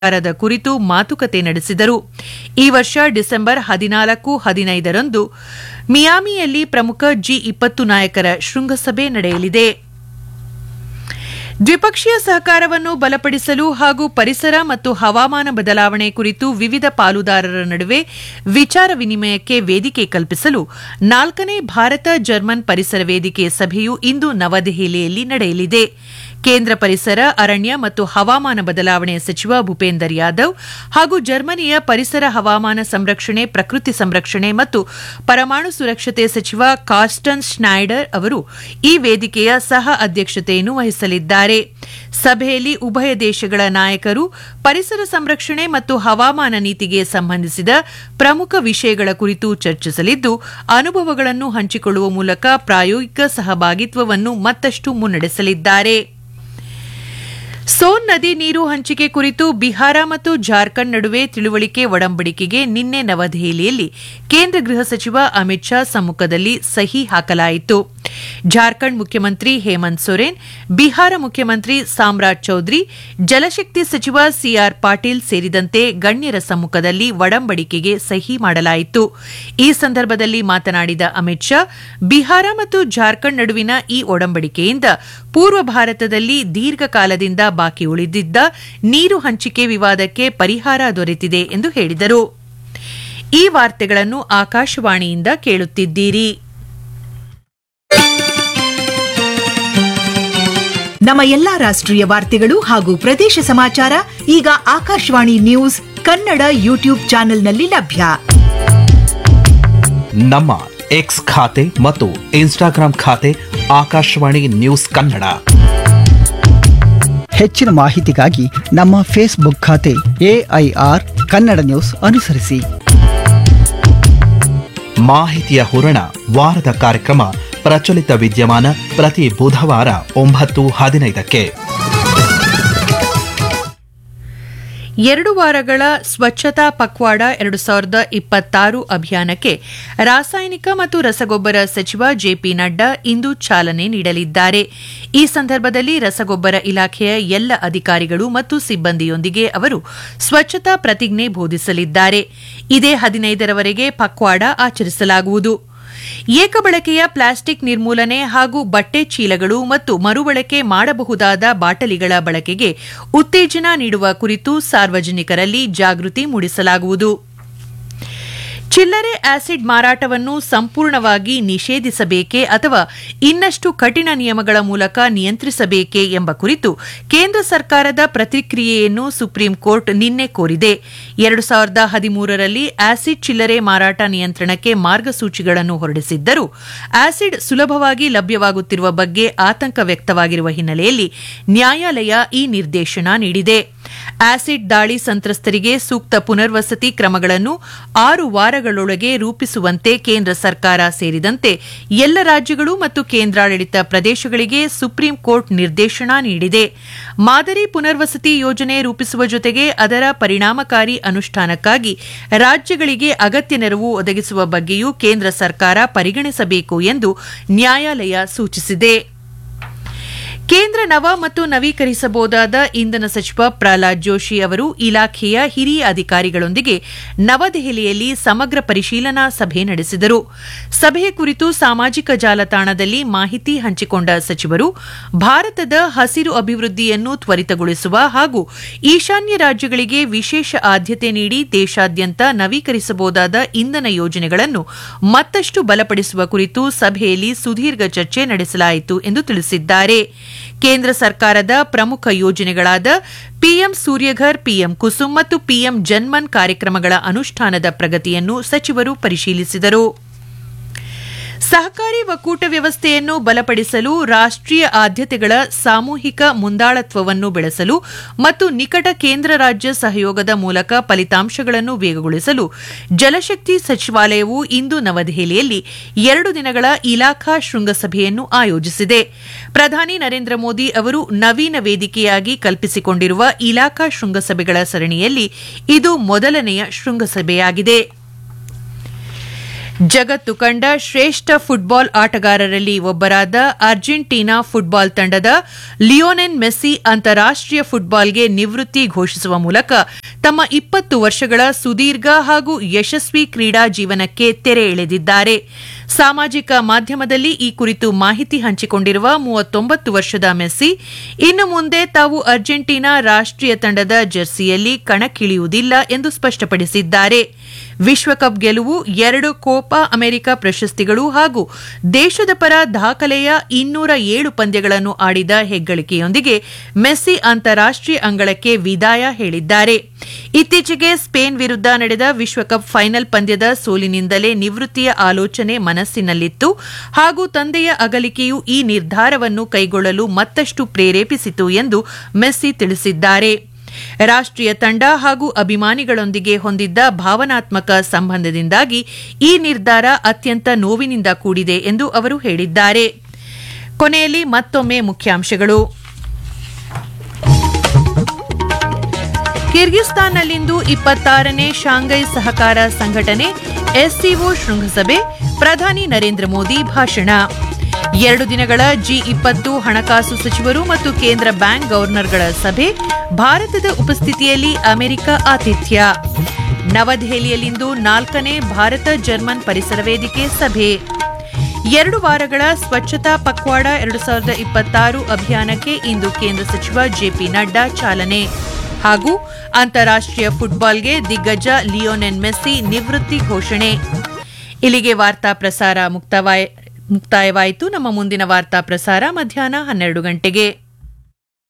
the ಕುರಿತು ಮಾತುಕತೆ ನಡೆಸಿದರು ಈ ವರ್ಷ ಡಿಸೆಂಬರ್ ಹದಿನಾಲ್ಕು ಹದಿನೈದರಂದು ಮಿಯಾಮಿಯಲ್ಲಿ ಪ್ರಮುಖ ಜಿ ಇಪ್ಪತ್ತು ನಾಯಕರ ಶೃಂಗಸಭೆ ನಡೆಯಲಿದೆ ದ್ವಿಪಕ್ಷೀಯ ಸಹಕಾರವನ್ನು ಬಲಪಡಿಸಲು ಹಾಗೂ ಪರಿಸರ ಮತ್ತು ಹವಾಮಾನ ಬದಲಾವಣೆ ಕುರಿತು ವಿವಿಧ ಪಾಲುದಾರರ ನಡುವೆ ವಿಚಾರ ವಿನಿಮಯಕ್ಕೆ ವೇದಿಕೆ ಕಲ್ಪಿಸಲು ನಾಲ್ಕನೇ ಭಾರತ ಜರ್ಮನ್ ಪರಿಸರ ವೇದಿಕೆ ಸಭೆಯು ಇಂದು ನವದೆಹಲಿಯಲ್ಲಿ ನಡೆಯಲಿದೆ ಕೇಂದ್ರ ಪರಿಸರ ಅರಣ್ಯ ಮತ್ತು ಹವಾಮಾನ ಬದಲಾವಣೆ ಸಚಿವ ಭೂಪೇಂದರ್ ಯಾದವ್ ಹಾಗೂ ಜರ್ಮನಿಯ ಪರಿಸರ ಹವಾಮಾನ ಸಂರಕ್ಷಣೆ ಪ್ರಕೃತಿ ಸಂರಕ್ಷಣೆ ಮತ್ತು ಪರಮಾಣು ಸುರಕ್ಷತೆ ಸಚಿವ ಕಾರ್ಸ್ಟನ್ ಸ್ನೈಡರ್ ಅವರು ಈ ವೇದಿಕೆಯ ಸಹ ಅಧ್ಯಕ್ಷತೆಯನ್ನು ವಹಿಸಲಿದ್ದಾರೆ ಸಭೆಯಲ್ಲಿ ಉಭಯ ದೇಶಗಳ ನಾಯಕರು ಪರಿಸರ ಸಂರಕ್ಷಣೆ ಮತ್ತು ಹವಾಮಾನ ನೀತಿಗೆ ಸಂಬಂಧಿಸಿದ ಪ್ರಮುಖ ವಿಷಯಗಳ ಕುರಿತು ಚರ್ಚಿಸಲಿದ್ದು ಅನುಭವಗಳನ್ನು ಹಂಚಿಕೊಳ್ಳುವ ಮೂಲಕ ಪ್ರಾಯೋಗಿಕ ಸಹಭಾಗಿತ್ವವನ್ನು ಮತ್ತಷ್ಟು ಮುನ್ನಡೆಸಲಿದ್ದಾರೆ ಸೋನ್ ನದಿ ನೀರು ಹಂಚಿಕೆ ಕುರಿತು ಬಿಹಾರ ಮತ್ತು ಜಾರ್ಖಂಡ್ ನಡುವೆ ತಿಳುವಳಿಕೆ ಒಡಂಬಡಿಕೆಗೆ ನಿನ್ನೆ ನವದೆಹಲಿಯಲ್ಲಿ ಕೇಂದ್ರ ಗೃಹ ಸಚಿವ ಅಮಿತ್ ಶಾ ಸಮ್ಮುಖದಲ್ಲಿ ಸಹಿ ಹಾಕಲಾಯಿತು ಜಾರ್ಖಂಡ್ ಮುಖ್ಯಮಂತ್ರಿ ಹೇಮಂತ್ ಸೊರೇನ್ ಬಿಹಾರ ಮುಖ್ಯಮಂತ್ರಿ ಸಾಮ್ರಾಜ್ ಚೌಧರಿ ಜಲಶಕ್ತಿ ಸಚಿವ ಸಿಆರ್ ಪಾಟೀಲ್ ಸೇರಿದಂತೆ ಗಣ್ಯರ ಸಮ್ಮುಖದಲ್ಲಿ ಒಡಂಬಡಿಕೆಗೆ ಸಹಿ ಮಾಡಲಾಯಿತು ಈ ಸಂದರ್ಭದಲ್ಲಿ ಮಾತನಾಡಿದ ಅಮಿತ್ ಶಾ ಬಿಹಾರ ಮತ್ತು ಜಾರ್ಖಂಡ್ ನಡುವಿನ ಈ ಒಡಂಬಡಿಕೆಯಿಂದ ಪೂರ್ವ ಭಾರತದಲ್ಲಿ ದೀರ್ಘಕಾಲದಿಂದ ಬಾಕಿ ಉಳಿದಿದ್ದ ನೀರು ಹಂಚಿಕೆ ವಿವಾದಕ್ಕೆ ಪರಿಹಾರ ದೊರೆತಿದೆ ಎಂದು ಹೇಳಿದರು ಈ ವಾರ್ತೆಗಳನ್ನು ಆಕಾಶವಾಣಿಯಿಂದ ಕೇಳುತ್ತಿದ್ದೀರಿ ನಮ್ಮ ಎಲ್ಲಾ ರಾಷ್ಟ್ರೀಯ ವಾರ್ತೆಗಳು ಹಾಗೂ ಪ್ರದೇಶ ಸಮಾಚಾರ ಈಗ ಆಕಾಶವಾಣಿ ನ್ಯೂಸ್ ಕನ್ನಡ ಯೂಟ್ಯೂಬ್ ಚಾನೆಲ್ನಲ್ಲಿ ಲಭ್ಯ ನಮ್ಮ ಎಕ್ಸ್ ಖಾತೆ ಮತ್ತು ಇನ್ಸ್ಟಾಗ್ರಾಂ ಖಾತೆ ಆಕಾಶವಾಣಿ ನ್ಯೂಸ್ ಕನ್ನಡ ಹೆಚ್ಚಿನ ಮಾಹಿತಿಗಾಗಿ ನಮ್ಮ ಫೇಸ್ಬುಕ್ ಖಾತೆ ಎಐಆರ್ ಕನ್ನಡ ನ್ಯೂಸ್ ಅನುಸರಿಸಿ ಮಾಹಿತಿಯ ಹೂರಣ ವಾರದ ಕಾರ್ಯಕ್ರಮ ಪ್ರಚಲಿತ ವಿದ್ಯಮಾನ ಪ್ರತಿ ಬುಧವಾರ ಒಂಬತ್ತು ಹದಿನೈದಕ್ಕೆ ಎರಡು ವಾರಗಳ ಸ್ವಚ್ಛತಾ ಪಕ್ವಾಡ ಎರಡು ಸಾವಿರದ ಇಪ್ಪತ್ತಾರು ಅಭಿಯಾನಕ್ಕೆ ರಾಸಾಯನಿಕ ಮತ್ತು ರಸಗೊಬ್ಬರ ಸಚಿವ ಜೆಪಿ ನಡ್ಡಾ ಇಂದು ಚಾಲನೆ ನೀಡಲಿದ್ದಾರೆ ಈ ಸಂದರ್ಭದಲ್ಲಿ ರಸಗೊಬ್ಬರ ಇಲಾಖೆಯ ಎಲ್ಲ ಅಧಿಕಾರಿಗಳು ಮತ್ತು ಸಿಬ್ಬಂದಿಯೊಂದಿಗೆ ಅವರು ಸ್ವಚ್ಛತಾ ಪ್ರತಿಜ್ಞೆ ಬೋಧಿಸಲಿದ್ದಾರೆ ಇದೇ ಹದಿನೈದರವರೆಗೆ ಪಕ್ವಾಡ ಆಚರಿಸಲಾಗುವುದು ಏಕಬಳಕೆಯ ಪ್ಲಾಸ್ಟಿಕ್ ನಿರ್ಮೂಲನೆ ಹಾಗೂ ಬಟ್ಟೆ ಚೀಲಗಳು ಮತ್ತು ಮರುಬಳಕೆ ಮಾಡಬಹುದಾದ ಬಾಟಲಿಗಳ ಬಳಕೆಗೆ ಉತ್ತೇಜನ ನೀಡುವ ಕುರಿತು ಸಾರ್ವಜನಿಕರಲ್ಲಿ ಜಾಗೃತಿ ಮೂಡಿಸಲಾಗುವುದು ಚಿಲ್ಲರೆ ಆಸಿಡ್ ಮಾರಾಟವನ್ನು ಸಂಪೂರ್ಣವಾಗಿ ನಿಷೇಧಿಸಬೇಕೇ ಅಥವಾ ಇನ್ನಷ್ಟು ಕಠಿಣ ನಿಯಮಗಳ ಮೂಲಕ ನಿಯಂತ್ರಿಸಬೇಕೇ ಎಂಬ ಕುರಿತು ಕೇಂದ್ರ ಸರ್ಕಾರದ ಪ್ರತಿಕ್ರಿಯೆಯನ್ನು ಸುಪ್ರೀಂ ಕೋರ್ಟ್ ನಿನ್ನೆ ಕೋರಿದೆ ಎರಡು ಸಾವಿರದ ಹದಿಮೂರರಲ್ಲಿ ಆಸಿಡ್ ಚಿಲ್ಲರೆ ಮಾರಾಟ ನಿಯಂತ್ರಣಕ್ಕೆ ಮಾರ್ಗಸೂಚಿಗಳನ್ನು ಹೊರಡಿಸಿದ್ದರೂ ಆಸಿಡ್ ಸುಲಭವಾಗಿ ಲಭ್ಯವಾಗುತ್ತಿರುವ ಬಗ್ಗೆ ಆತಂಕ ವ್ಯಕ್ತವಾಗಿರುವ ಹಿನ್ನೆಲೆಯಲ್ಲಿ ನ್ಯಾಯಾಲಯ ಈ ನಿರ್ದೇಶನ ನೀಡಿದೆ ಆಸಿಡ್ ದಾಳಿ ಸಂತ್ರಸ್ತರಿಗೆ ಸೂಕ್ತ ಪುನರ್ವಸತಿ ಕ್ರಮಗಳನ್ನು ಆರು ವಾರಗಳೊಳಗೆ ರೂಪಿಸುವಂತೆ ಕೇಂದ್ರ ಸರ್ಕಾರ ಸೇರಿದಂತೆ ಎಲ್ಲ ರಾಜ್ಯಗಳು ಮತ್ತು ಕೇಂದ್ರಾಡಳಿತ ಪ್ರದೇಶಗಳಿಗೆ ಸುಪ್ರೀಂ ಕೋರ್ಟ್ ನಿರ್ದೇಶನ ನೀಡಿದೆ ಮಾದರಿ ಪುನರ್ವಸತಿ ಯೋಜನೆ ರೂಪಿಸುವ ಜೊತೆಗೆ ಅದರ ಪರಿಣಾಮಕಾರಿ ಅನುಷ್ಠಾನಕ್ಕಾಗಿ ರಾಜ್ಯಗಳಿಗೆ ಅಗತ್ಯ ನೆರವು ಒದಗಿಸುವ ಬಗ್ಗೆಯೂ ಕೇಂದ್ರ ಸರ್ಕಾರ ಪರಿಗಣಿಸಬೇಕು ಎಂದು ನ್ಯಾಯಾಲಯ ಸೂಚಿಸಿದೆ ಕೇಂದ್ರ ನವ ಮತ್ತು ನವೀಕರಿಸಬಹುದಾದ ಇಂಧನ ಸಚಿವ ಪ್ರಹ್ಲಾದ್ ಜೋಶಿ ಅವರು ಇಲಾಖೆಯ ಹಿರಿಯ ಅಧಿಕಾರಿಗಳೊಂದಿಗೆ ನವದೆಹಲಿಯಲ್ಲಿ ಸಮಗ್ರ ಪರಿಶೀಲನಾ ಸಭೆ ನಡೆಸಿದರು ಸಭೆಯ ಕುರಿತು ಸಾಮಾಜಿಕ ಜಾಲತಾಣದಲ್ಲಿ ಮಾಹಿತಿ ಹಂಚಿಕೊಂಡ ಸಚಿವರು ಭಾರತದ ಹಸಿರು ಅಭಿವೃದ್ಧಿಯನ್ನು ತ್ವರಿತಗೊಳಿಸುವ ಹಾಗೂ ಈಶಾನ್ಯ ರಾಜ್ಯಗಳಿಗೆ ವಿಶೇಷ ಆದ್ಯತೆ ನೀಡಿ ದೇಶಾದ್ಯಂತ ನವೀಕರಿಸಬಹುದಾದ ಇಂಧನ ಯೋಜನೆಗಳನ್ನು ಮತ್ತಷ್ಟು ಬಲಪಡಿಸುವ ಕುರಿತು ಸಭೆಯಲ್ಲಿ ಸುದೀರ್ಘ ಚರ್ಚೆ ನಡೆಸಲಾಯಿತು ಎಂದು ತಿಳಿಸಿದ್ದಾರೆ ಕೇಂದ್ರ ಸರ್ಕಾರದ ಪ್ರಮುಖ ಯೋಜನೆಗಳಾದ ಪಿಎಂ ಸೂರ್ಯಘರ್ ಪಿಎಂ ಕುಸುಮ್ ಮತ್ತು ಪಿಎಂ ಜನ್ಮನ್ ಕಾರ್ಯಕ್ರಮಗಳ ಅನುಷ್ಠಾನದ ಪ್ರಗತಿಯನ್ನು ಸಚಿವರು ಪರಿಶೀಲಿಸಿದರು ಸಹಕಾರಿ ಒಕ್ಕೂಟ ವ್ಯವಸ್ಥೆಯನ್ನು ಬಲಪಡಿಸಲು ರಾಷ್ಟೀಯ ಆದ್ಯತೆಗಳ ಸಾಮೂಹಿಕ ಮುಂದಾಳತ್ವವನ್ನು ಬೆಳೆಸಲು ಮತ್ತು ನಿಕಟ ಕೇಂದ್ರ ರಾಜ್ಯ ಸಹಯೋಗದ ಮೂಲಕ ಫಲಿತಾಂಶಗಳನ್ನು ವೇಗಗೊಳಿಸಲು ಜಲಶಕ್ತಿ ಸಚಿವಾಲಯವು ಇಂದು ನವದೆಹಲಿಯಲ್ಲಿ ಎರಡು ದಿನಗಳ ಇಲಾಖಾ ಶೃಂಗಸಭೆಯನ್ನು ಆಯೋಜಿಸಿದೆ ಪ್ರಧಾನಿ ನರೇಂದ್ರ ಮೋದಿ ಅವರು ನವೀನ ವೇದಿಕೆಯಾಗಿ ಕಲ್ಪಿಸಿಕೊಂಡಿರುವ ಇಲಾಖಾ ಶೃಂಗಸಭೆಗಳ ಸರಣಿಯಲ್ಲಿ ಇದು ಮೊದಲನೆಯ ಶೃಂಗಸಭೆಯಾಗಿದೆ ಜಗತ್ತು ಕಂಡ ಶ್ರೇಷ್ಠ ಫುಟ್ಬಾಲ್ ಆಟಗಾರರಲ್ಲಿ ಒಬ್ಬರಾದ ಅರ್ಜೆಂಟೀನಾ ಫುಟ್ಬಾಲ್ ತಂಡದ ಲಿಯೋನೆನ್ ಮೆಸ್ಸಿ ಅಂತಾರಾಷ್ಟೀಯ ಫುಟ್ಬಾಲ್ಗೆ ನಿವೃತ್ತಿ ಘೋಷಿಸುವ ಮೂಲಕ ತಮ್ಮ ಇಪ್ಪತ್ತು ವರ್ಷಗಳ ಸುದೀರ್ಘ ಹಾಗೂ ಯಶಸ್ವಿ ಕ್ರೀಡಾ ಜೀವನಕ್ಕೆ ತೆರೆ ಎಳೆದಿದ್ದಾರೆ ಸಾಮಾಜಿಕ ಮಾಧ್ಯಮದಲ್ಲಿ ಈ ಕುರಿತು ಮಾಹಿತಿ ಹಂಚಿಕೊಂಡಿರುವ ಮೂವತ್ತೊಂಬತ್ತು ವರ್ಷದ ಮೆಸ್ಸಿ ಇನ್ನು ಮುಂದೆ ತಾವು ಅರ್ಜೆಂಟೀನಾ ರಾಷ್ಟೀಯ ತಂಡದ ಜೆರ್ಸಿಯಲ್ಲಿ ಕಣಕ್ಕಿಳಿಯುವುದಿಲ್ಲ ಎಂದು ಸ್ಪಷ್ಟಪಡಿಸಿದ್ದಾರೆ ವಿಶ್ವಕಪ್ ಗೆಲುವು ಎರಡು ಕೋಪಾ ಅಮೆರಿಕ ಪ್ರಶಸ್ತಿಗಳು ಹಾಗೂ ದೇಶದ ಪರ ದಾಖಲೆಯ ಇನ್ನೂರ ಏಳು ಪಂದ್ಯಗಳನ್ನು ಆಡಿದ ಹೆಗ್ಗಳಿಕೆಯೊಂದಿಗೆ ಮೆಸ್ಸಿ ಅಂತಾರಾಷ್ಟೀಯ ಅಂಗಳಕ್ಕೆ ವಿದಾಯ ಹೇಳಿದ್ದಾರೆ ಇತ್ತೀಚೆಗೆ ಸ್ಪೇನ್ ವಿರುದ್ಧ ನಡೆದ ವಿಶ್ವಕಪ್ ಫೈನಲ್ ಪಂದ್ಯದ ಸೋಲಿನಿಂದಲೇ ನಿವೃತ್ತಿಯ ಆಲೋಚನೆ ಮನಸ್ಸಿನಲ್ಲಿತ್ತು ಹಾಗೂ ತಂದೆಯ ಅಗಲಿಕೆಯು ಈ ನಿರ್ಧಾರವನ್ನು ಕೈಗೊಳ್ಳಲು ಮತ್ತಷ್ಟು ಪ್ರೇರೇಪಿಸಿತು ಎಂದು ಮೆಸ್ಸಿ ತಿಳಿಸಿದ್ದಾರೆ ರಾಷ್ಟೀಯ ತಂಡ ಹಾಗೂ ಅಭಿಮಾನಿಗಳೊಂದಿಗೆ ಹೊಂದಿದ್ದ ಭಾವನಾತ್ಮಕ ಸಂಬಂಧದಿಂದಾಗಿ ಈ ನಿರ್ಧಾರ ಅತ್ಯಂತ ನೋವಿನಿಂದ ಕೂಡಿದೆ ಎಂದು ಅವರು ಹೇಳಿದ್ದಾರೆ ಕೊನೆಯಲ್ಲಿ ಮತ್ತೊಮ್ಮೆ ಮುಖ್ಯಾಂಶಗಳು ಕಿರ್ಗಿಸ್ತಾನ್ನಲ್ಲಿಂದು ಇಪ್ಪತ್ತಾರನೇ ಶಾಂಘೈ ಸಹಕಾರ ಸಂಘಟನೆ ಎಸ್ಸಿಒ ಶೃಂಗಸಭೆ ಪ್ರಧಾನಿ ನರೇಂದ್ರ ಮೋದಿ ಭಾಷಣ ಎರಡು ದಿನಗಳ ಜಿ ಇಪ್ಪತ್ತು ಹಣಕಾಸು ಸಚಿವರು ಮತ್ತು ಕೇಂದ್ರ ಬ್ಯಾಂಕ್ ಗವರ್ನರ್ಗಳ ಸಭೆ ಭಾರತದ ಉಪಸ್ಥಿತಿಯಲ್ಲಿ ಅಮೆರಿಕ ಆತಿಥ್ಯ ನವದೆಹಲಿಯಲ್ಲಿಂದು ನಾಲ್ಕನೇ ಭಾರತ ಜರ್ಮನ್ ಪರಿಸರ ವೇದಿಕೆ ಸಭೆ ಎರಡು ವಾರಗಳ ಸ್ವಚ್ಛತಾ ಪಕ್ವಾಡ ಎರಡು ಸಾವಿರದ ಇಪ್ಪತ್ತಾರು ಅಭಿಯಾನಕ್ಕೆ ಇಂದು ಕೇಂದ್ರ ಸಚಿವ ಜೆಪಿ ನಡ್ಡಾ ಚಾಲನೆ ಹಾಗೂ ಅಂತಾರಾಷ್ಟೀಯ ಫುಟ್ಬಾಲ್ಗೆ ದಿಗ್ಗಜ ಲಿಯೋನೆನ್ ಮೆಸ್ಸಿ ನಿವೃತ್ತಿ ಘೋಷಣೆ ಇಲ್ಲಿಗೆ ವಾರ್ತಾ ಪ್ರಸಾರ ಮುಕ್ತಾಯವಾಯಿತು ನಮ್ಮ ಮುಂದಿನ ವಾರ್ತಾ ಪ್ರಸಾರ ಮಧ್ಯಾಹ್ನ ಹನ್ನೆರಡು ಗಂಟೆಗೆ